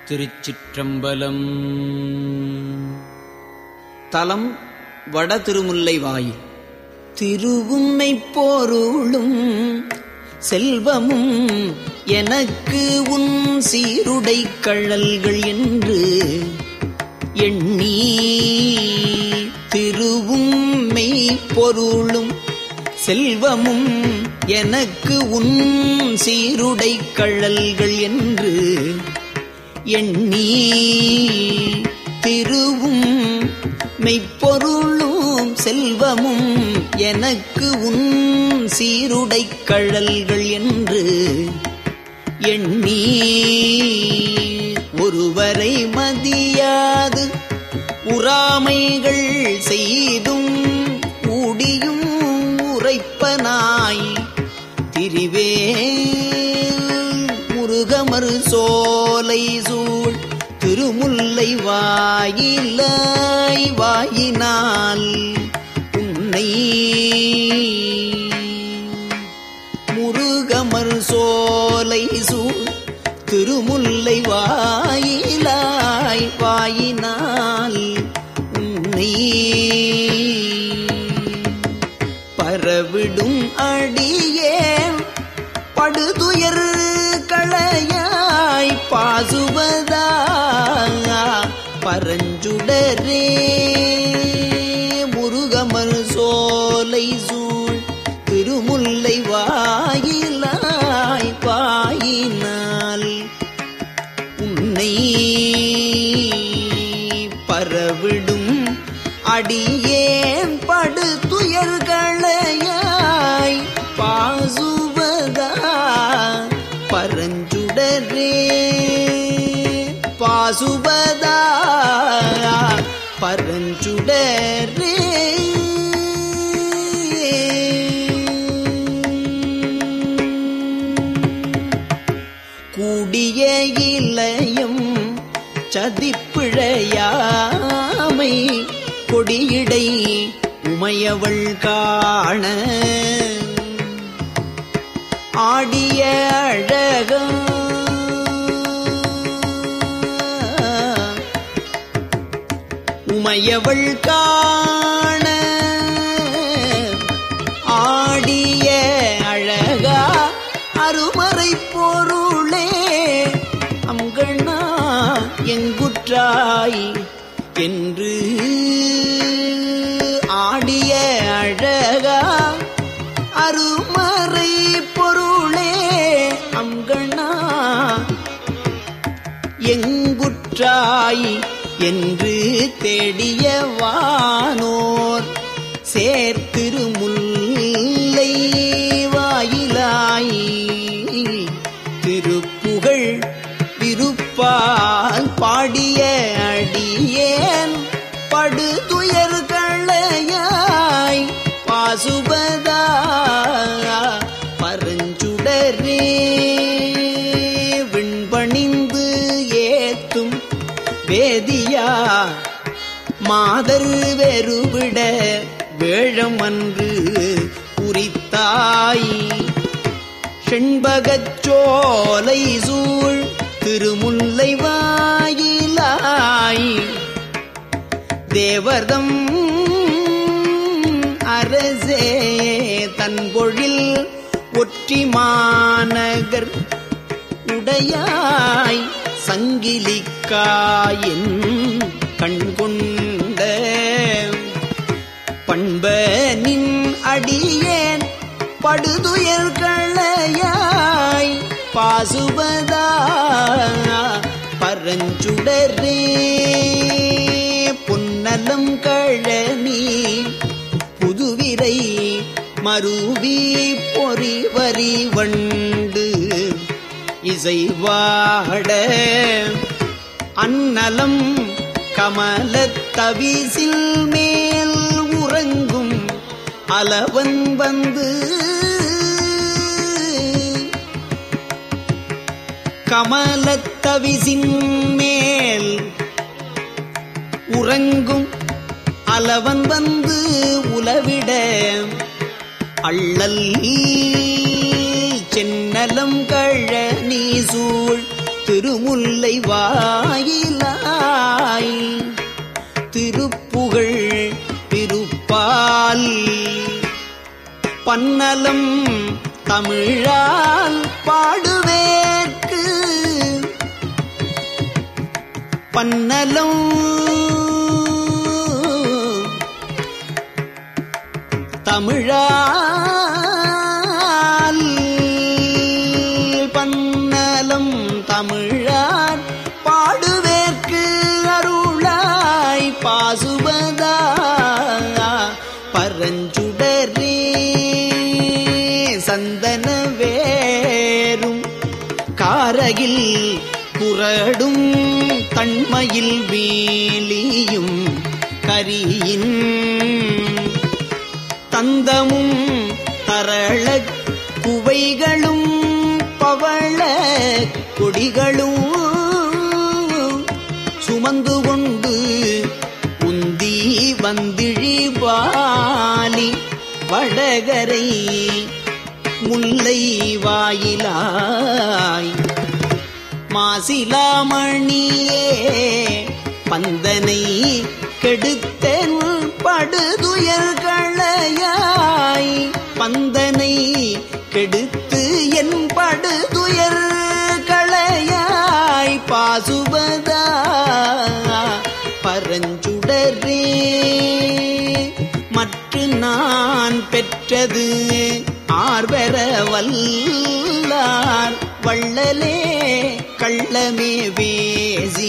திருச்சிற்றம்பலம் தலம் வட திருமுல்லைவாய் திருவும்மை போருளும் செல்வமும் எனக்கு உன் சீருடை கழல்கள் என்று எண்ணி திருவும்மை பொருளும் செல்வமும் எனக்கு உன் சீருடை கழல்கள் என்று எண்ணி திருவும் மெய்ப்பொருளும் செல்வமும் எனக்கு உன் சீருடை கழல்கள் என்று எண்ணி ஒருவரை மதியாது உறாமைகள் செய்தும் ஊடியும் உரைப்பனாய் திரிவே முருகமறு சோலை சூழ் திருமுல்லை வாயிலாய் வாயினால் உன்னை முருகமர் சோலை சூழ் திருமுல்லை வாயிலாய் வாயினால் உன்னை பரவிடும் அடியேன் படுதுயர் களையாய் பாசுவதா பரஞ்சுடரே முருகமர் சோலை சூழ் திருமுல்லை வாயிலாய் வாயினால் உன்னை பரவிடும் அடியேன் படு துயர்களையாய் பாசுவதா பரஞ்சுடரே பாசுவதா பரஞ்சுடரே கூடிய இளையம் சதிப்பிழையாமை கொடியிடை உமையவள் காண ஆடிய அழக உமையவள் காண ஆடிய அழகா அருமறை பொருளே அங்கண்ணா எங்குற்றாய் என்று ஆடிய அழகா அருமறை பொருளே அங்கண்ணா எங்குற்றாய் என்று தேடிய வானோர் சேர்த்திருமுல்லை வாயிலாய் திருப்புகழ் விருப்பால் பாடிய அடியேன் படுதுயர்களையாய் பாசுபதா பரஞ்சுடரே விண்பணிந்து ஏத்தும் வேதியா மாதர் வெறுவிட வேழம் அன்று குறித்தாய் செண்பகச்சோலை சூழ் திருமுல்லை வாயிலாய் தேவர்தம் அரசே தன்பொழில் ஒற்றி மாநகர் உடையாய் சங்கிலிக்காயின் கண்கொண்ட பண்பனின் அடியேன் படுதுயர்களையாய் பாசுபதா பரஞ்சுடரே பொன்னலம் கழனி புதுவிரை மருவி பொறிவரி வண்டு இசைவாட அன்னலம் கமலத் தவிசில் மேல் உறங்கும் அலவன் வந்து கமலத்தவிசின் மேல் உறங்கும் அலவன் வந்து உலவிட அள்ளல் சென்னலம் கழனி சூழ் திருமுல்லை வாயிலாய் திருப்புகழ் திருப்பால் பன்னலம் தமிழால் பாடுவேற்கு பன்னலம் தமிழால் பன்னலம் தமிழால் பாடுவேற்கு அருளாய் பாசுபதா பரஞ்சுடரே சந்தன வேரும் காரகில் குரடும் தன்மையில் வீலியும் கரியின் தந்தமும் தரள குவைகளும் பவள கொடிகளும் சுமந்து கொண்டு உந்தி வந்திழி வாலி வடகரை முல்லை வாயிலாய் மாசிலாமணியே பந்தனை கெடுத்தன் படுதுயர்களையாய் பந்தனை கெடுத்து என் படுதுயர் களையாய் பாசுபதா பரஞ்சுடரே மற்ற நான் பெற்றது ஆர்வர வல்லார் வள்ளலே கள்ளமே வேசி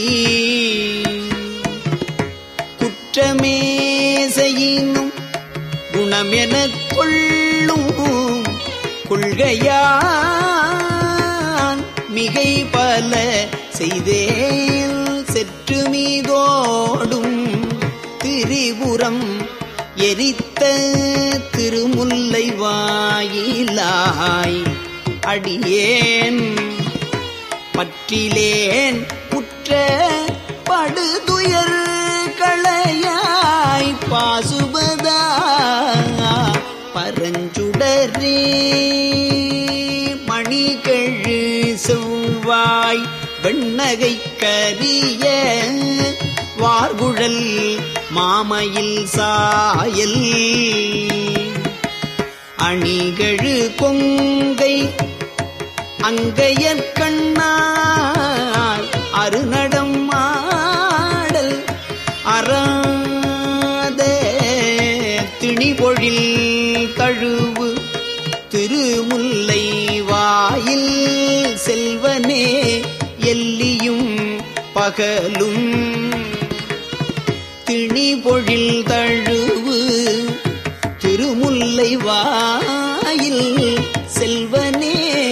குற்றமே செய்யினும் குணமெனக் கொள்ளும் கொள்கையான் மிகை பல செய்தேன் செற்று மீதோடும் திரிபுரம் எரித்த திருமுல்லை வாயிலாய் அடியேன் பற்றிலேன் புற்ற படுதுயர் களையாய் பாசுபதா பரஞ்சுடரே மணிகழு செவ்வாய் வெண்ணகை கரிய வார்குழல் மாமையில் சாயல் அணிகழு கொங்கை அங்கையற் கண்ணார் அருநடம் ஆடல் அறாத திணிபொழில் தழுவு திருமுல்லை வாயில் செல்வனே எல்லியும் பகலும் திணிபொழில் தழுவு திருமுல்லை வாயில் செல்வனே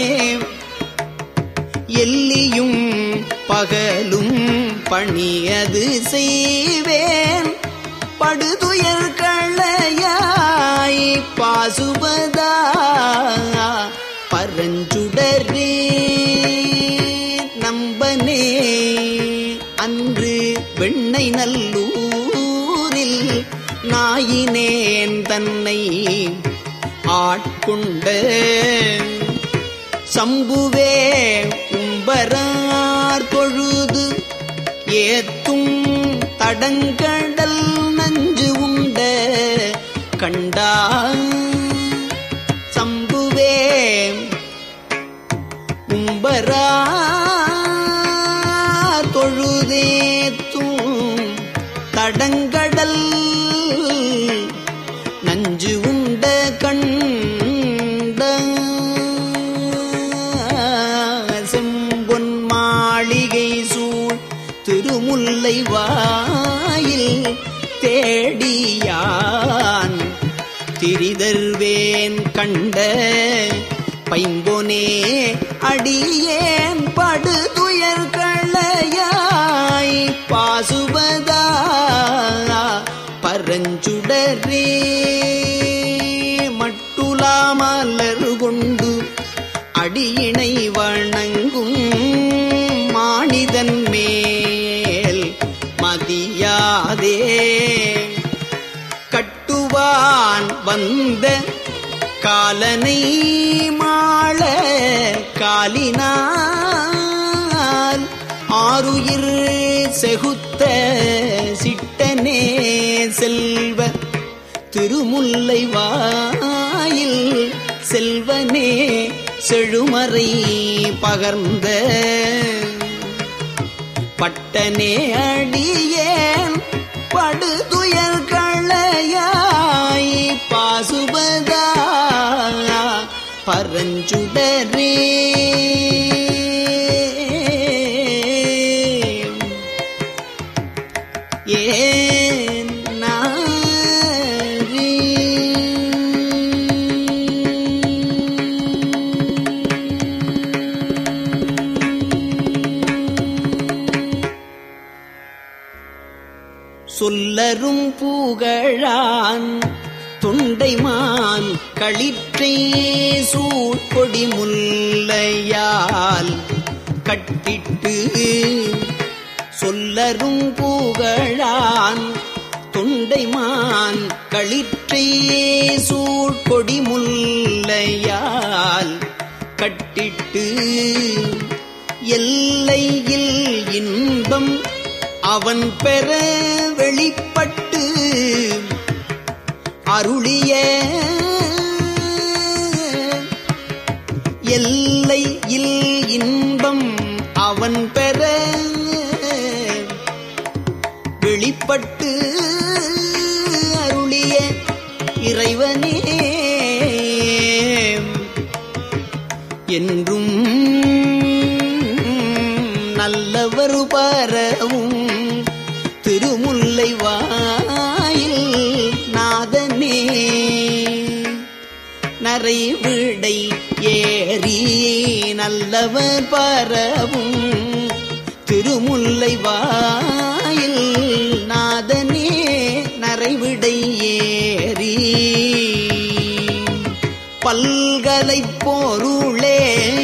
எல்லியும் பகலும் பணியது செய்வேன் படுதுயர் களையாய் பாசுபதா பரஞ்சுடரே நம்பனே அன்று வெண்ணை நல்லூரில் நாயினேன் தன்னை ஆட்கொண்ட சம்புவே உம்பரார் பொழுது ஏத்தும் தடங்கடல் நஞ்சு உண்ட கண்டா சம்புவே உம்பரார் தொழுதேத்தும் தடங்கடல் நஞ்சு உண்ட கண்ட செம்பொன் மாளிகை சூழ் திருமுல்லை வாயில் தேடியான் திரிதர்வேன் கண்ட பைம்பொனே அடியேன் படுதுயர் களையாய் பாசுபதா பரஞ்சுடரே ஆருயிர் செகுத்த சிட்டனே செல்வ திருமுல்லை வாயில் செல்வனே செழுமறை பகர்ந்த பட்டனே அடியேன் படுதுயர் களையாய் பாசுபதா பரஞ்சுடரே ஏன் நாரி சொல்லரும் பூகழான் தொண்டைமான் களிற்றை சூட்கொடி முல்லையால் கட்டிட்டு சொல்லரும் பூகழான் தொண்டைமான் களிற்றை சூட்கொடி முல்லையால் கட்டிட்டு எல்லையில் இன்பம் அவன் பெற வெளிப்பட்டு அருளிய எல்லையில் இன்பம் அவன் பெற வெளிப்பட்டு அருளிய இறைவனே என்றும் நல்லவர் பரவும் திருமுல்லை வாயில் நாதனே நரை விடை ஏறி நல்லவர் பரவும் திருமுல்லை வாயில் நாதனே நரைவிடை ஏறி பல்கலை பொருளே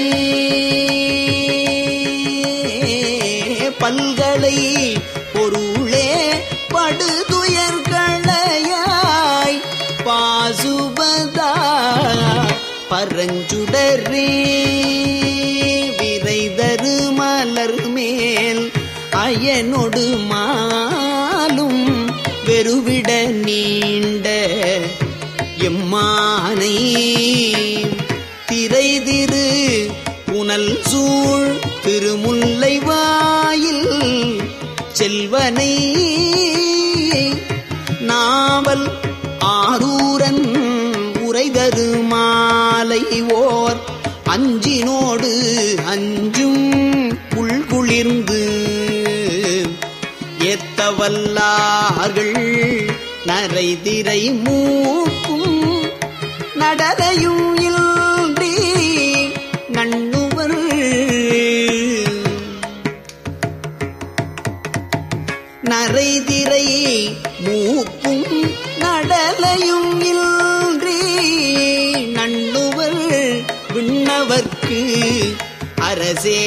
பல்கலை பொருளே படுதுயர் களையாய் பாசுபதா பரஞ்சுடரே விரைதரு மலர் மேல் அயனொடு மாலும் வெறுவிட நீண்ட எம்மானை திரைதிரு புனல் சூழ் திருமுல்லை வாயில் செல்வனை நாவல் ஆரூரன் உரைதரு மாலை ஓர் அஞ்சினோடு அஞ்சும் உள்குளிர்ந்து ஏத்தவல்லார்கள் நரைதிரை மூக்கும் நடலையும் இல்றி நண்ணுவர் நரைதிரை மூக்கும் நடலையும் இல்றி நண்ணுவர் விண்ணவர்க்கு அரசே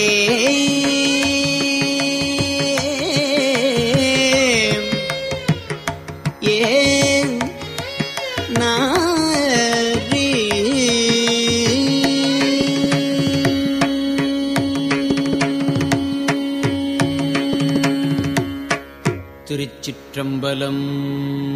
ஏன் நாரி திருச்சிற்றம்பலம்